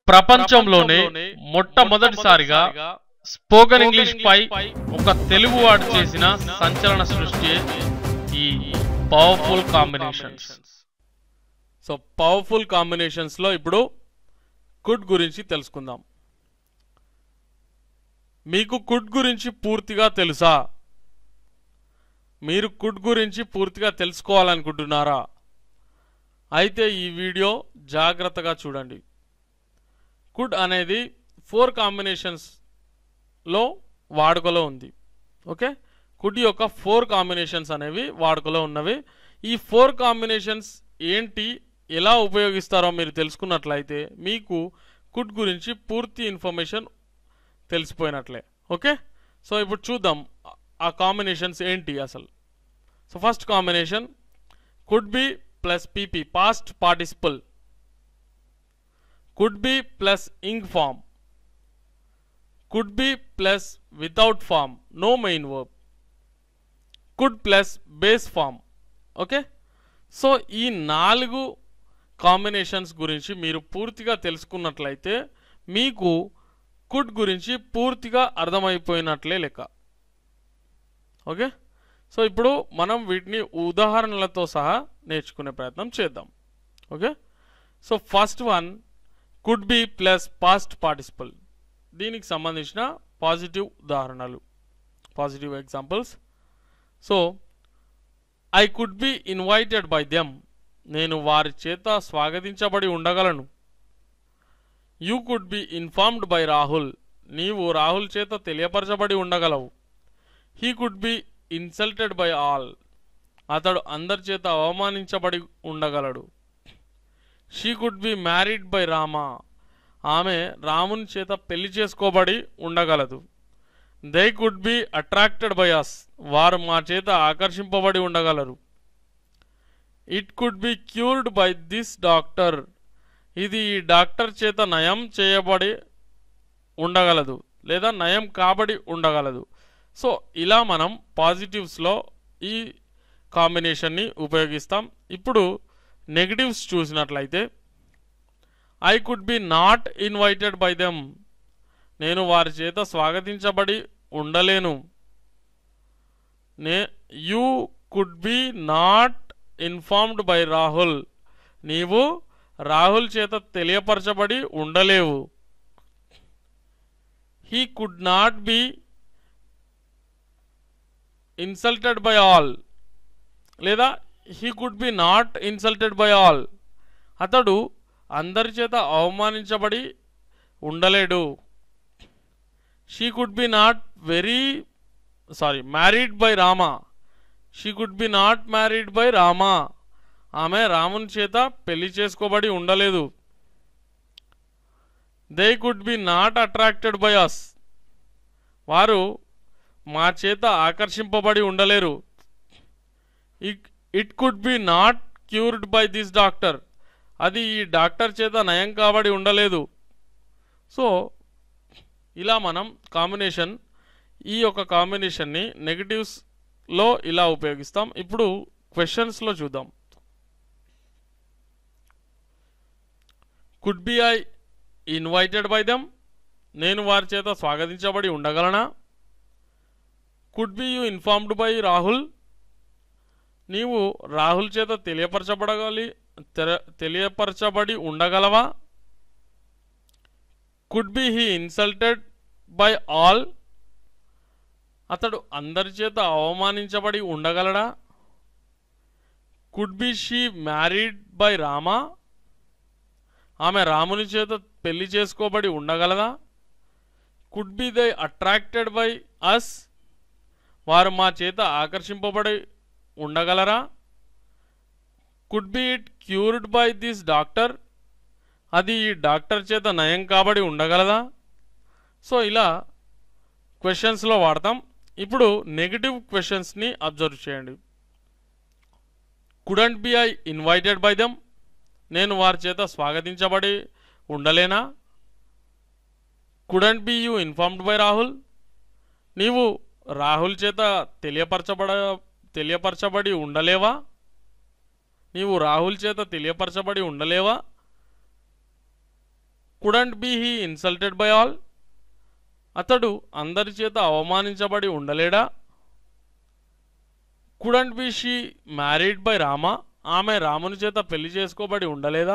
ప్రపంచంలోనే మొట్టమొదటిసారిగా spoken English పై ఒక తెలుగు వాడు చేసిన సంచలన సృష్టి ఈ పవర్ఫుల్ కాంబినేషన్స్ సో పవర్ఫుల్ కాంబినేషన్స్లో ఇప్పుడు కుడ్ గురించి తెలుసుకుందాం మీకు కుడ్ గురించి పూర్తిగా తెలుసా మీరు కుడ్ గురించి పూర్తిగా తెలుసుకోవాలనుకుంటున్నారా అయితే ఈ వీడియో జాగ్రత్తగా చూడండి కుడ్ అనేది ఫోర్ కాంబినేషన్స్లో వాడుకలో ఉంది ఓకే కుడ్ యొక్క ఫోర్ కాంబినేషన్స్ అనేవి వాడుకలో ఉన్నవి ఈ ఫోర్ కాంబినేషన్స్ ఏంటి ఎలా ఉపయోగిస్తారో మీరు తెలుసుకున్నట్లయితే మీకు కుడ్ గురించి పూర్తి ఇన్ఫర్మేషన్ తెలిసిపోయినట్లే ఓకే సో ఇప్పుడు చూద్దాం ఆ కాంబినేషన్స్ ఏంటి అసలు so first combination could be plus PP past participle could be plus ing form could be plus without form no main verb could plus base form okay so ఈ నాలుగు combinations గురించి మీరు పూర్తిగా తెలుసుకున్నట్లయితే మీకు కుడ్ గురించి పూర్తిగా అర్థమైపోయినట్లే లెక్క ఓకే సో ఇప్పుడు మనం వీటిని ఉదాహరణలతో సహా నేర్చుకునే ప్రయత్నం చేద్దాం okay so first one could be plus past participle దీనికి సంబంధించిన పాజిటివ్ ఉదాహరణలు positive examples so I could be invited by them నేను వారి చేత స్వాగతించబడి ఉండగలను you could be informed by Rahul నీవు రాహుల్ చేత తెలియపరచబడి ఉండగలవు he could be insulted by all అతడు అందరి చేత అవమానించబడి ఉండగలడు she could be married by Rama ఆమె రాముని చేత పెళ్లి చేసుకోబడి ఉండగలదు they could be attracted by us వారు మా చేత ఆకర్షింపబడి ఉండగలరు it could be cured by this doctor ఇది ఈ డాక్టర్ చేత నయం చేయబడి ఉండగలదు లేదా నయం కాబడి ఉండగలదు సో ఇలా మనం పాజిటివ్స్లో ఈ కాంబినేషన్ని ఉపయోగిస్తాం ఇప్పుడు నెగిటివ్స్ చూసినట్లయితే I could be not invited by them నేను వారి చేత స్వాగతించబడి ఉండలేను నే you could be not informed by Rahul నీవు రాహుల్ చేత తెలియపరచబడి ఉండలేవు he could not be insulted by all లేదా he could be not insulted by all అతడు అందరి చేత అవమానించబడి ఉండలేడు she could be not very sorry married by Rama she could be not married by Rama ఆమె రాముని చేత పెళ్లి చేసుకోబడి ఉండలేదు they could be not attracted by us వారు మా చేత ఆకర్షింపబడి ఉండలేరు it could be not cured by this doctor అది ఈ డాక్టర్ చేత నయం కాబడి ఉండలేదు సో ఇలా మనం కాంబినేషన్ ఈ యొక్క కాంబినేషన్ని నెగటివ్స్లో ఇలా ఉపయోగిస్తాం ఇప్పుడు క్వశ్చన్స్లో చూద్దాం could be I invited by them నేను వారి చేత స్వాగతించబడి ఉండగలనా could be you informed by Rahul నీవు రాహుల్ చేత తెలియపరచబడగలి తెర- తెలియపరచబడి ఉండగలవా could be he insulted by all అతడు అందరి చేత అవమానించబడి ఉండగలడా could be she married by Rama ఆమె రాముని చేత పెళ్లి చేసుకోబడి ఉండగలదా could be they attracted by us వారు మా చేత ఆకర్షింపబడి ఉండగలరా could be it cured by this doctor అది ఈ డాక్టర్ చేత నయం కాబడి ఉండగలదా సో ఇలా క్వశ్చన్స్లో వాడతాం ఇప్పుడు నెగిటివ్ క్వశ్చన్స్ని అబ్జర్వ్ చేయండి couldn't be I invited by them నేను వారి చేత స్వాగతించబడి ఉండలేనా couldn't be you informed by Rahul నీవు రాహుల్ చేత తెలియపరచబడ తెలియపరచబడి ఉండలేవా నీవు రాహుల్ చేత తెలియపరచబడి ఉండలేవా couldn't be he insulted by all అతడు అందరి చేత అవమానించబడి ఉండలేడా couldn't be she married by Rama ఆమె రాముని చేత పెళ్లి చేసుకోబడి ఉండలేదా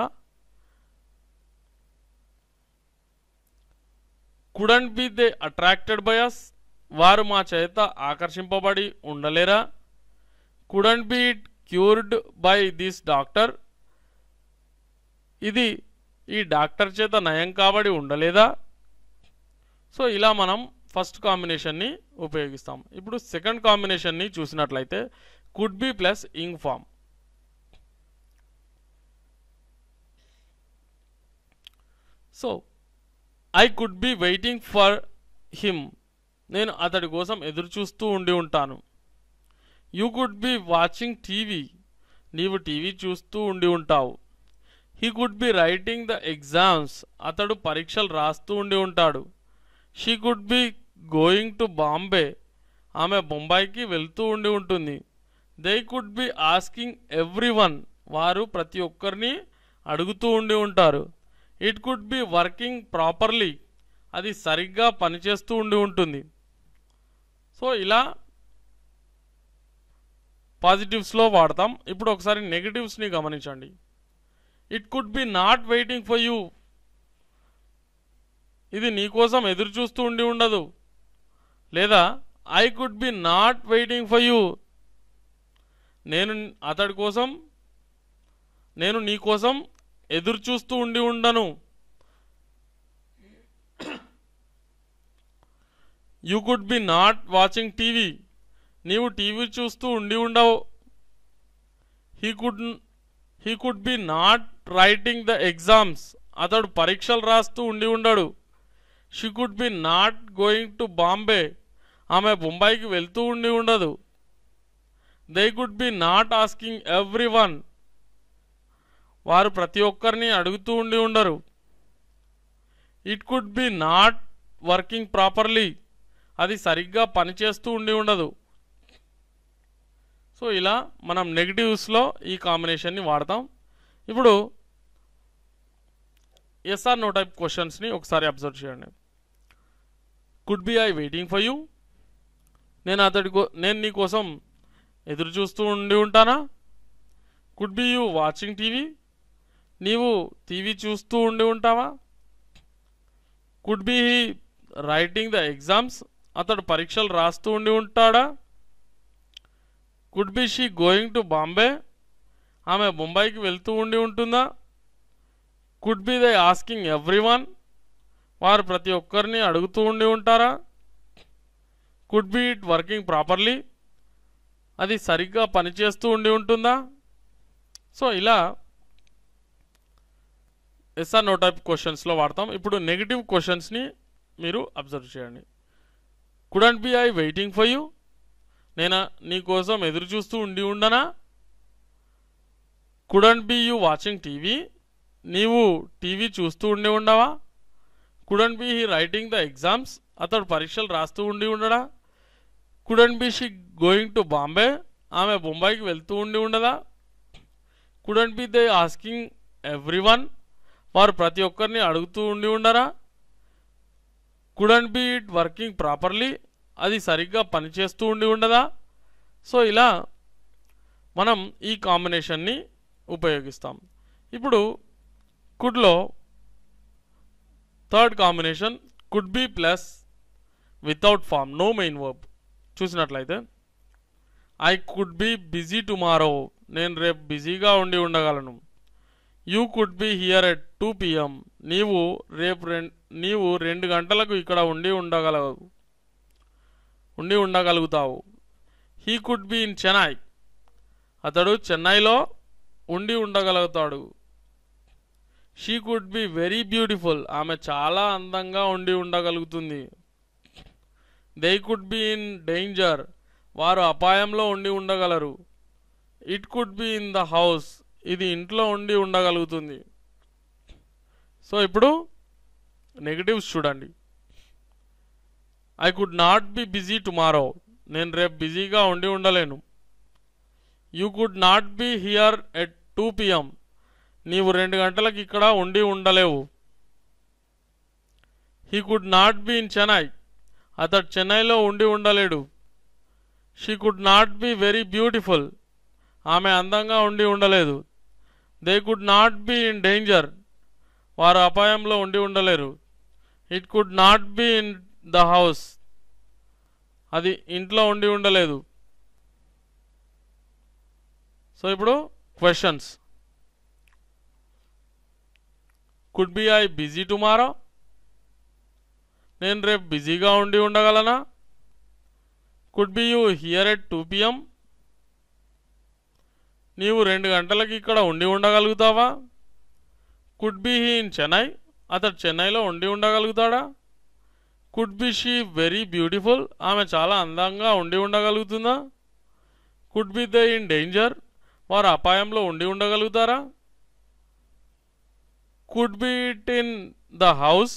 couldn't be they attracted by us వారు మా చేత ఆకర్షింపబడి ఉండలేరా couldn't be it cured by this doctor ఇది ఈ డాక్టర్ చేత నయం కాబడి ఉండలేదా సో ఇలా మనం ఫస్ట్ కాంబినేషన్ని ఉపయోగిస్తాం ఇప్పుడు సెకండ్ కాంబినేషన్ని చూసినట్లయితే could be plus ing form so I could be waiting for him నేను అతడి కోసం ఎదురు చూస్తూ ఉండి ఉంటాను you could be watching TV నీవు టీవీ చూస్తూ ఉండి ఉంటావు he could be writing the exams అతడు పరీక్షలు రాస్తూ ఉండి ఉంటాడు she could be going to Bombay ఆమె బొంబాయికి వెళ్తూ ఉండి ఉంటుంది they could be asking everyone వారు ప్రతి ఒక్కరిని అడుగుతూ ఉండి ఉంటారు it could be working properly అది సరిగ్గా పనిచేస్తూ ఉండి ఉంటుంది సో ఇలా పాజిటివ్స్లో వాడతాం ఇప్పుడు ఒకసారి నెగిటివ్స్ని గమనించండి it could be not waiting for you ఇది నీకోసం ఎదురు చూస్తూ ఉండి ఉండదు లేదా I could be not waiting for you నేను అతడి కోసం నేను నీ కోసం ఎదురు చూస్తూ ఉండి ఉండను you could be not watching TV నీవు టీవీ చూస్తూ ఉండి ఉండవు he could he could be not writing the exams అతడు పరీక్షలు రాస్తూ ఉండి ఉండడు she could be not going to Bombay ఆమె బొంబాయికి వెళ్తూ ఉండి ఉండదు they could be not asking everyone వారు ప్రతి ఒక్కరిని అడుగుతూ ఉండి ఉండరు it could be not working properly అది సరిగ్గా పనిచేస్తూ ఉండి ఉండదు సో ఇలా మనం నెగిటివ్స్లో ఈ కాంబినేషన్ని వాడతాం ఇప్పుడు ఎస్ఆర్ నో టైప్ క్వశ్చన్స్ని ఒకసారి అబ్జర్వ్ చేయండి could be I waiting for you నేను అతడి కో నేను నీ కోసం ఎదురు చూస్తూ ఉండి ఉంటానా could be you watching TV నీవు టీవీ చూస్తూ ఉండి ఉంటావా could be he writing the exams అతడు పరీక్షలు రాస్తూ ఉండి ఉంటాడా could be she going to Bombay ఆమె బొంబాయికి వెళ్తూ ఉండి ఉంటుందా could be they asking everyone వారు ప్రతి ఒక్కరిని అడుగుతూ ఉండి ఉంటారా could be it working properly అది సరిగ్గా పనిచేస్తూ ఉండి ఉంటుందా సో ఇలా ఎస్ఆర్ నో టైప్ క్వశ్చన్స్లో వాడతాం ఇప్పుడు నెగిటివ్ క్వశ్చన్స్ని మీరు అబ్జర్వ్ చేయండి couldn't be I waiting for you నేను నీ కోసం ఎదురు చూస్తూ ఉండి ఉండనా couldn't be you watching TV నీవు టీవీ చూస్తూ ఉండి ఉండవా couldn't be he writing the exams అతడు పరీక్షలు రాస్తూ ఉండి ఉండడా couldn't be she going to Bombay ఆమె బొంబాయికి వెళ్తూ ఉండి ఉండదా couldn't be they asking everyone వారు ప్రతి ఒక్కరిని అడుగుతూ ఉండి ఉండరా couldn't be it working properly అది సరిగ్గా పనిచేస్తూ ఉండి ఉండదా సో ఇలా మనం ఈ కాంబినేషన్ని ఉపయోగిస్తాం ఇప్పుడు కుడ్లో third combination could be plus without form no main verb చూసినట్లయితే I could be busy tomorrow నేను రేపు బిజీగా ఉండి ఉండగలను you could be here at two PM నీవు రేపు రెం నీవు రెండు గంటలకు ఇక్కడ ఉండి ఉండగలవు ఉండి ఉండగలుగుతావు he could be in Chennai అతడు చెన్నైలో ఉండి ఉండగలుగుతాడు she could be very beautiful ఆమె చాలా అందంగా ఉండి ఉండగలుగుతుంది they could be in danger వారు అపాయంలో ఉండి ఉండగలరు it could be in the house ఇది ఇంట్లో ఉండి ఉండగలుగుతుంది సో ఇప్పుడు నెగటివ్స్ చూడండి I could not be busy tomorrow నేను రేపు బిజీగా ఉండి ఉండలేను you could not be here at two PM నీవు రెండు గంటలకు ఇక్కడ ఉండి ఉండలేవు he could not be in Chennai అతడు చెన్నైలో ఉండి ఉండలేడు she could not be very beautiful ఆమె అందంగా ఉండి ఉండలేదు they could not be in danger వారు అపాయంలో ఉండి ఉండలేరు it could not be in the house అది ఇంట్లో ఉండి ఉండలేదు సో ఇప్పుడు questions could be I busy tomorrow నేను రేపు బిజీగా ఉండి ఉండగలనా could be you here at two PM నీవు రెండు గంటలకి ఇక్కడ ఉండి ఉండగలుగుతావా could be he in Chennai అతడు చెన్నైలో ఉండి ఉండగలుగుతాడా could be she very beautiful ఆమె చాలా అందంగా ఉండి ఉండగలుగుతుందా could be they in danger వారు అపాయంలో ఉండి ఉండగలుగుతారా could be it in the house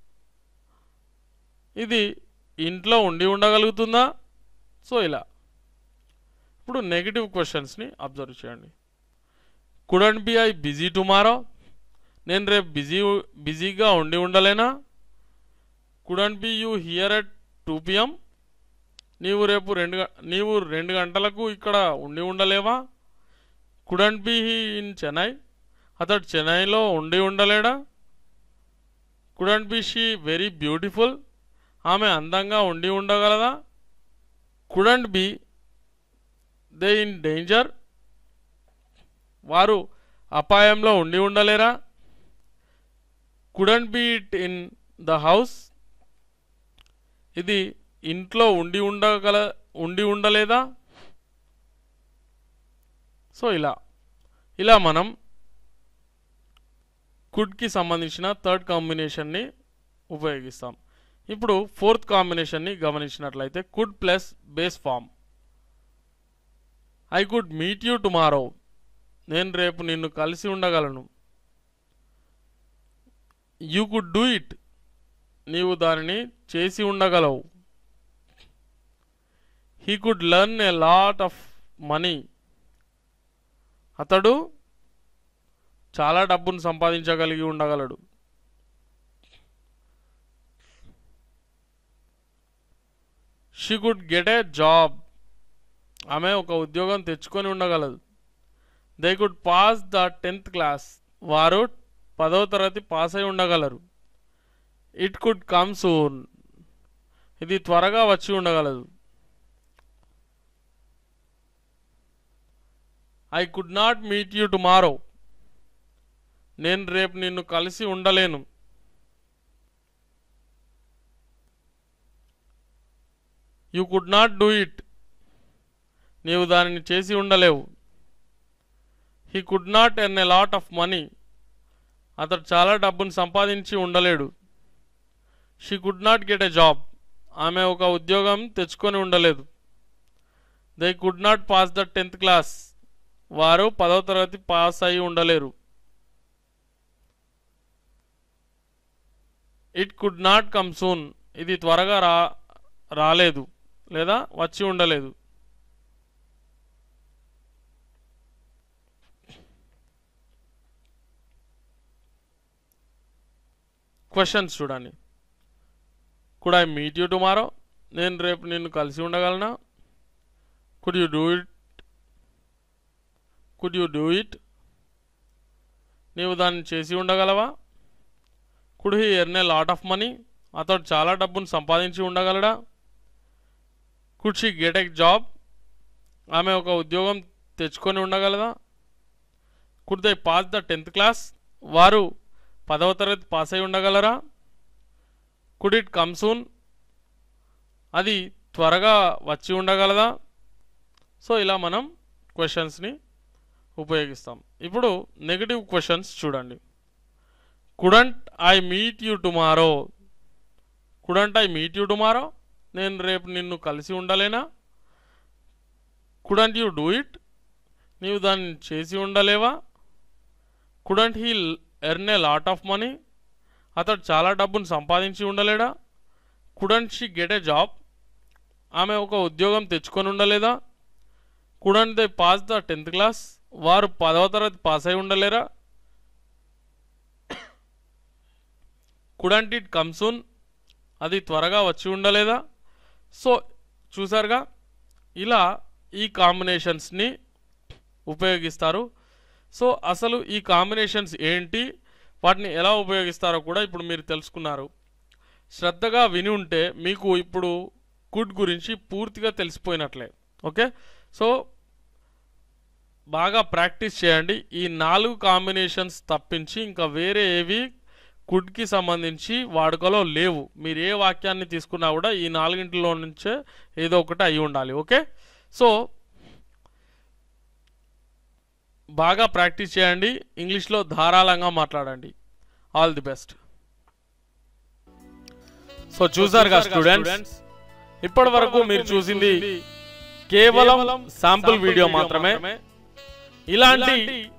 ఇది ఇంట్లో ఉండి ఉండగలుగుతుందా సో ఇలా ఇప్పుడు నెగిటివ్ క్వశ్చన్స్ని అబ్జర్వ్ చేయండి couldn't be I busy tomorrow నేను రేపు బిజీ బిజీగా ఉండి ఉండలేనా couldn't be you here at two PM నీవు రేపు రెండు గ- నీవు రెండు గంటలకు ఇక్కడ ఉండి ఉండలేవా couldn't be he in Chennai అతడు చెన్నైలో ఉండి ఉండలేడా couldn't be she very beautiful ఆమె అందంగా ఉండి ఉండగలదా couldn't be they in danger వారు అపాయంలో ఉండి ఉండలేరా couldn't be it in the house ఇది ఇంట్లో ఉండి ఉండగల ఉండి ఉండలేదా సో ఇలా ఇలా మనం కుడ్కి సంబంధించిన థర్డ్ కాంబినేషన్ని ఉపయోగిస్తాం ఇప్పుడు ఫోర్త్ కాంబినేషన్ని గమనించినట్లయితే could plus base form I could meet you tomorrow నేను రేపు నిన్ను కలిసి ఉండగలను యూ కుడ్ డూ ఇట్ నీవు దానిని చేసి ఉండగలవు he could learn a lot of money అతడు చాలా డబ్బును సంపాదించగలిగి ఉండగలడు she could get a job ఆమె ఒక ఉద్యోగం తెచ్చుకొని ఉండగలదు they could pass the tenth class వారు పదవ తరగతి పాస్ అయి ఉండగలరు ఇట్ కుడ్ కమ్ సూన్ ఇది త్వరగా వచ్చి ఉండగలదు I could not meet you tomorrow నేను రేపు నిన్ను కలిసి ఉండలేను you could not do it నీవు దానిని చేసి ఉండలేవు he could not earn a lot of money అతడు చాలా డబ్బును సంపాదించి ఉండలేడు she could not get a job ఆమె ఒక ఉద్యోగం తెచ్చుకొని ఉండలేదు they could not pass the tenth class వారు పదవ తరగతి పాస్ అయి ఉండలేరు it could not come soon ఇది త్వరగా రా రాలేదు లేదా వచ్చి ఉండలేదు క్వశ్చన్స్ చూడండి could I meet you tomorrow నేను రేపు నిన్ను కలిసి ఉండగలనా could you do it could you do it నీవు దాన్ని చేసి ఉండగలవా could he earn a lot of money అతడు చాలా డబ్బును సంపాదించి ఉండగలడా could she get a job ఆమె ఒక ఉద్యోగం తెచ్చుకొని ఉండగలదా could they pass the tenth class వారు పదవ తరగతి పాస్ అయి ఉండగలరా కుడ్ ఇట్ కమ్ సూన్ అది త్వరగా వచ్చి ఉండగలదా సో ఇలా మనం క్వశ్చన్స్ని ఉపయోగిస్తాం ఇప్పుడు నెగిటివ్ క్వశ్చన్స్ చూడండి couldn't I meet you tomorrow couldn't I meet you tomorrow నేను రేపు నిన్ను కలిసి ఉండలేనా కుడంట్ యూ డూ ఇట్ నీవు దాన్ని చేసి ఉండలేవా couldn't he earn a lot of money అతడు చాలా డబ్బును సంపాదించి ఉండలేడా couldn't she get a job ఆమె ఒక ఉద్యోగం తెచ్చుకొని ఉండలేదా couldn't they pass the tenth class వారు పదవ తరగతి పాస్ అయి ఉండలేరా కుడంట్ ఇట్ కమ్ సూన్ అది త్వరగా వచ్చి ఉండలేదా సో చూసారుగా ఇలా ఈ కాంబినేషన్స్ని ఉపయోగిస్తారు సో అసలు ఈ కాంబినేషన్స్ ఏంటి వాటిని ఎలా ఉపయోగిస్తారో కూడా ఇప్పుడు మీరు తెలుసుకున్నారు శ్రద్ధగా విని ఉంటే మీకు ఇప్పుడు కుడ్ గురించి పూర్తిగా తెలిసిపోయినట్లే ఓకే సో బాగా ప్రాక్టీస్ చేయండి ఈ నాలుగు కాంబినేషన్స్ తప్పించి ఇంకా వేరే ఏవి కుడ్కి సంబంధించి వాడుకలో లేవు మీరు ఏ వాక్యాన్ని తీసుకున్నా కూడా ఈ నాలుగింటిలో నుంచే ఏదో ఒకటి అయి ఉండాలి ఓకే సో బాగా ప్రాక్టీస్ చేయండి ఇంగ్లీష్లో ధారాళంగా మాట్లాడండి ఆల్ ది బెస్ట్ సో చూసారుగా స్టూడెంట్స్ ఇప్పటి వరకు మీరు చూసింది కేవలం శాంపుల్ వీడియో మాత్రమే ఇలాంటి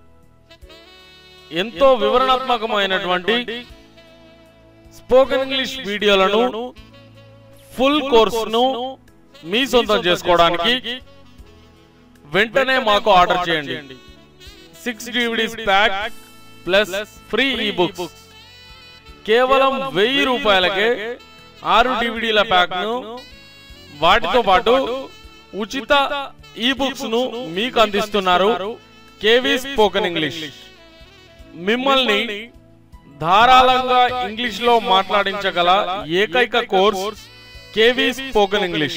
ఎంతో వివరణాత్మకమైనటువంటి స్పోకెన్ ఇంగ్లీష్ వీడియోలను ఫుల్ కోర్సును మీ సొంతం చేసుకోవడానికి వెంటనే మాకు ఆర్డర్ చేయండి six DVDs pack plus free e books కేవలం వెయ్యి రూపాయలకే ఆరు డివిడీల ప్యాక్ ను వాటితో పాటు ఉచిత ఈ బుక్స్ ను మీకు అందిస్తున్నారు కేవీ స్పోకెన్ ఇంగ్లీష్ మిమ్మల్ని ధారాళంగా ఇంగ్లీష్ లో మాట్లాడించగల ఏకైక కోర్స్ కేవీ స్పోకెన్ ఇంగ్లీష్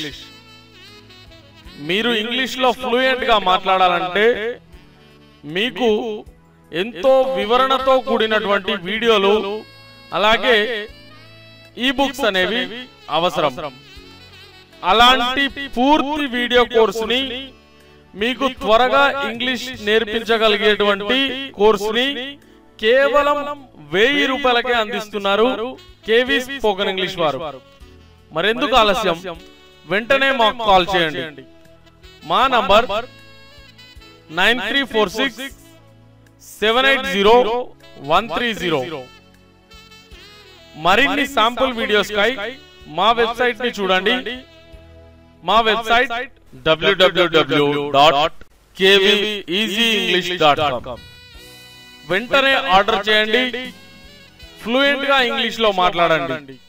మీరు ఇంగ్లీష్ లో ఫ్లూయెంట్ గా మాట్లాడాలంటే మీకు ఎంతో వివరణతో కూడినటువంటి వీడియోలు అలాగే ఈ బుక్స్ అనేవి అవసరం అలాంటి పూర్తి వీడియో కోర్సుని మీకు త్వరగా ఇంగ్లీష్ నేర్పించగలిగేటువంటి కోర్సుని కేవలం వెయ్యి రూపాయలకే అందిస్తున్నారు కేవీ స్పోకెన్ ఇంగ్లీష్ వారు మరెందుకు ఆలస్యం వెంటనే మాకు కాల్ చేయండి మా number nine three four six seven eight zero one three zero మరిన్ని శాంపుల్ వీడియోస్ కై మా వెబ్సైట్ ని చూడండి మా వెబ్సైట్ డబ్ల్యూడబ్ల్యూడబ్ల్యూ డాట్ ఇంగ్లీష్ డాట్ కామ్ వెంటనే ఆర్డర్ చేయండి ఫ్లూయెంట్ గా ఇంగ్లీష్ లో మాట్లాడండి